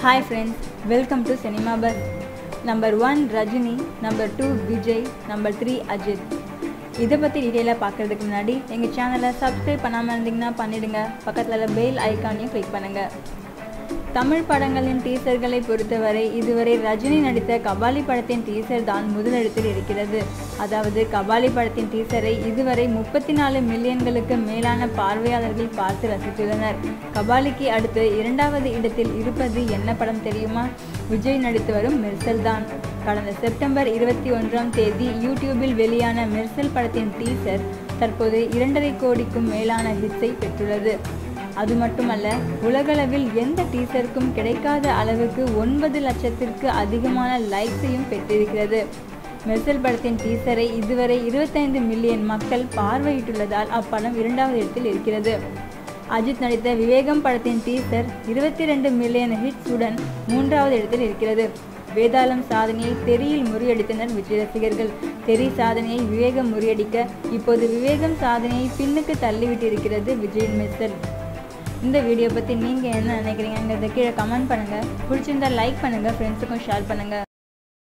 hi friends welcome to cinema buzz number one Rajini number two Vijay number three Ajith இதை பற்றி டீட்டெயிலாக பார்க்குறதுக்கு முன்னாடி எங்கள் சேனலை சப்ஸ்கிரைப் பண்ணாமல் இருந்தீங்கன்னா பண்ணிடுங்க பக்கத்தில் பெல் ஐக்கானையும் கிளிக் பண்ணுங்கள் தமிழ் படங்களின் டீசர்களை பொறுத்தவரை இதுவரை ரஜினி நடித்த கபாலி படத்தின் டீசர் தான் முதலிடத்தில் இருக்கிறது அதாவது கபாலி படத்தின் டீசரை இதுவரை முப்பத்தி நாலு மில்லியன்களுக்கு மேலான பார்வையாளர்கள் பார்த்து ரசித்துள்ளனர் கபாலிக்கு அடுத்து இரண்டாவது இடத்தில் இருப்பது என்ன படம் தெரியுமா விஜய் நடித்து வரும் மெர்சல் தான் கடந்த செப்டம்பர் இருபத்தி ஒன்றாம் தேதி யூடியூபில் வெளியான மெர்சல் படத்தின் டீசர் தற்போது இரண்டரை கோடிக்கும் மேலான ஹிட்ஸை பெற்றுள்ளது அது மட்டுமல்ல உலகளவில் எந்த டீசருக்கும் கிடைக்காத அளவுக்கு ஒன்பது லட்சத்திற்கு அதிகமான லைக்ஸையும் பெற்றிருக்கிறது மெர்சல் படத்தின் டீசரை இதுவரை இருபத்தைந்து மில்லியன் மக்கள் பார்வையிட்டுள்ளதால் அப்படம் இரண்டாவது இடத்தில் இருக்கிறது அஜித் நடித்த விவேகம் படத்தின் டீசர் இருபத்தி ரெண்டு மில்லியன் ஹிட்ஸுடன் மூன்றாவது இடத்தில் இருக்கிறது வேதாளம் சாதனையை தெரியில் முறியடித்தனர் விஜய் ரசிகர்கள் தெரி சாதனையை விவேகம் முறியடிக்க இப்போது விவேகம் சாதனையை பின்னுக்கு தள்ளிவிட்டிருக்கிறது விஜயின் மெர்சல் இந்த வீடியோ பற்றி நீங்கள் என்ன நினைக்கிறீங்கிறத கீழே கமெண்ட் பண்ணுங்கள் பிடிச்சிருந்தா லைக் பண்ணுங்கள் ஃப்ரெண்ட்ஸுக்கும் ஷேர் பண்ணுங்கள்